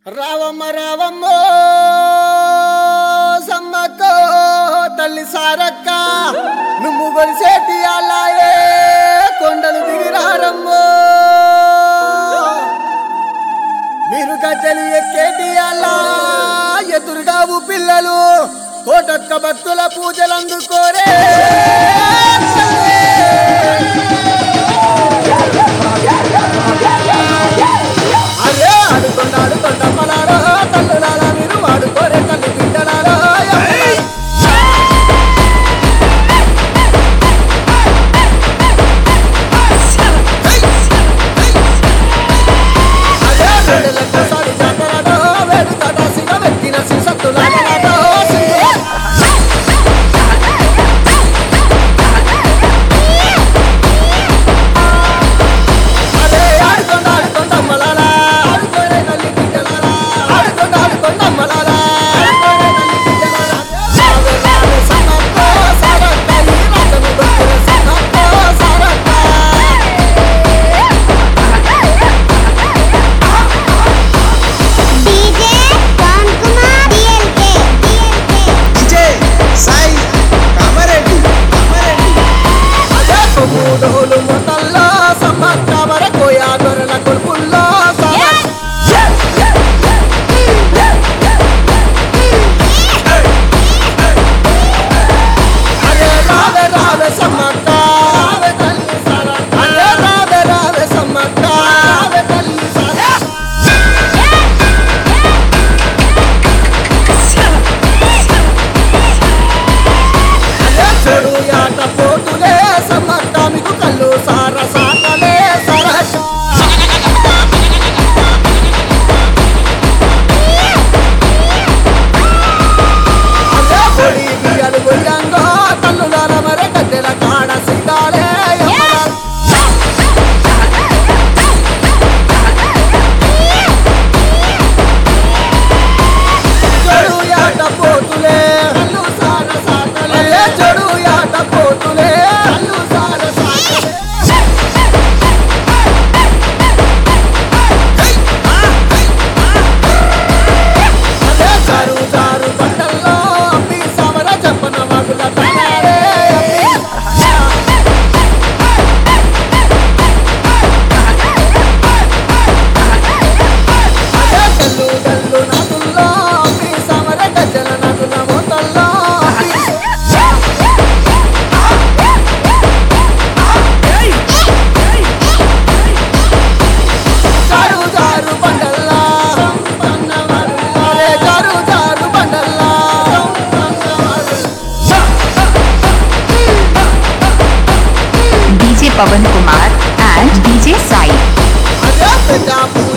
రావమ్మ రావమ్మ సమ్మక్క తల్లి సారక్క నువ్వు గొలిసేటి అలాయే కొండలు దిగిరారమ్మో మీరు గద్దెలు ఎక్కేటి అలా ఎదురుగావు పిల్లలు కోటొక్క భక్తుల పూజలు అందుకోరే అరే ఆడుకొండ ఆడుకొండ మలారా తల్లులారా మీరు ఆడుకోరే తల్లి బిడ్డలారా అదే వేడులక్క సాడి జాతరలో వేడుకట సిగ వెక్కిన సిసత్తులాడలో అదే ఆడుకొండ ఆడుకొండ మలారా ఆడుకోరే తల్లి బిడ్డలారా ఆడుకొండ ఆడుకొండ మలారా ఆడుకోరే తల్లి బిడ్డలారా సావే రావే సన్నప్ప సారక్క ఈ రాజను బతుకుల సన్నప్ప సారక్క డీజే రామ్ కుమార్ డిఎల్కే విజయ్ సాయి కామారెడ్డి కామారెడ్డి అదే కొమ్ముడోలు మొదల్లో సమ్మక్క వరకు యాదొరల కొడుకుల్లో అరే రావే రావే సమ్మక్క రావే తల్లి సరక్క అరే రావే రావే సమ్మక్క రావే తల్లి సరక్క అదే చెడు యాట పోతులే సమ్మక్క మీకు కళ్ళు సార సాకలే సరక్క అదే పొడి బియ్యలు గొయ్యంగో తల్లులాల మరే గద్దెల కాడ సిగాలే చెడు యాట పోతులే కళ్ళు సార సాకలే చెడు యాట పోతులే కళ్ళు సార సాకలే అదే చారు చారు పంటల్లో అమ్మి సమర చెప్పన మగుల తయారే అదే కల్లు కల్లు నదుల్లో అమ్మి సమర గజల నదుల మొదల్లో చారు చారు పంటల్లా అరే చారు చారు పంటల్లా DJ Pavan Kumar and DJ Sai. అదే పెద్ద